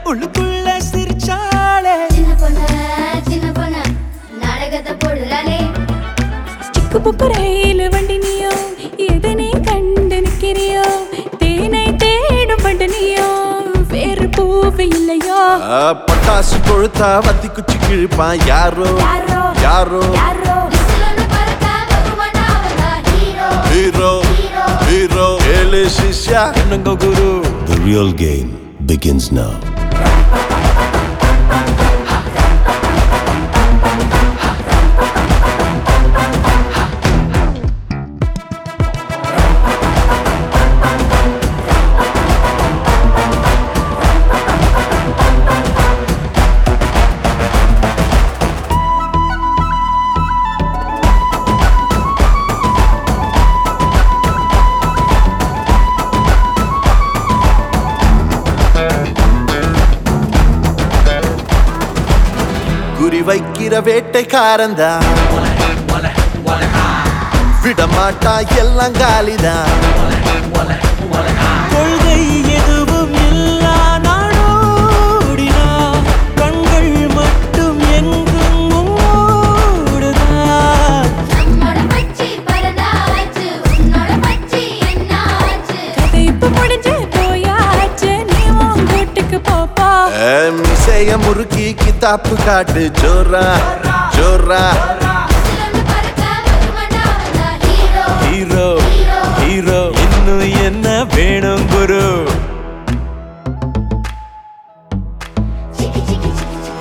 உள்ளுக்குள்ள சிரிச்சாளே சின்ன பொண்ணு சின்ன பொண்ணு நாடகத்தை போடுறாளே சிக்கு புக்கு ரயில் வண்டி நீயோ எதனை கண்டு நிற்கிறியோ தேனை தேடும் பண்டு நீயோ வேறு பூவு இல்லையோ ஆ, பட்டாசு கொழுத்தா வத்தி குச்சி கிழிப்பான் யாரோ யாரோ யாரோ யாரோ விசிலொன்னு பறக்க வருவானா அவன்தான் ஹீரோ ஹீரோ ஹீரோ ஏழு சிஷ்யா என்னங்க குரு The real game begins now. குறி வைக்கிற வேட்டைக்காரந்தா விடமாட்டா எல்லாம் காலிதான் கொள்கை எதுவும் இல்லா நாடோடினா கண்கள் மட்டும் எங்கும் மூடுதான் நம்மோட பச்சி பரதாச்சு உன்னோட பச்சி என்னாச்சு கதை இப்ப முடிஞ்சு போயாச்சு நீ உன் வீட்டுக்கு போப்பா ஏ, மிசைய முறுக்கி கித்தாப்பு காட்டு ஜோரா ஜோரா விசிலொன்னு பறக்க வருவானா அவன்தான் ஹீரோ ஹீரோ ஹீரோ இன்னும் என்ன வேணும் குரு சிக்கி சிக்கி சிக்கி சிக்கி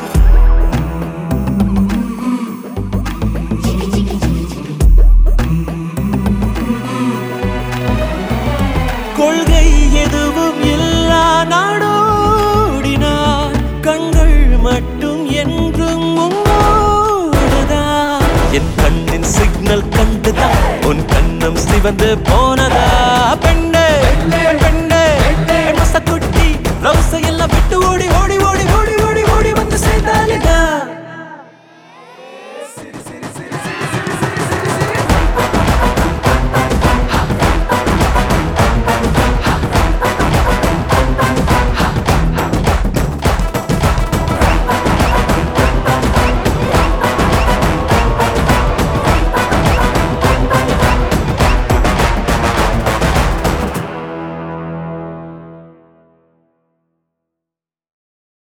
சிக்கி சிக்கி சிக்கி சிக்கி கொள்கை எதுவும் இல்லா நாடோடினார் கண்கள் மட்டும் என்றும் மூடுதான் என் கண்ணின் சிக்னல் கண்டுதான் உன் கண்ணம் சிவந்து போனதா பெண்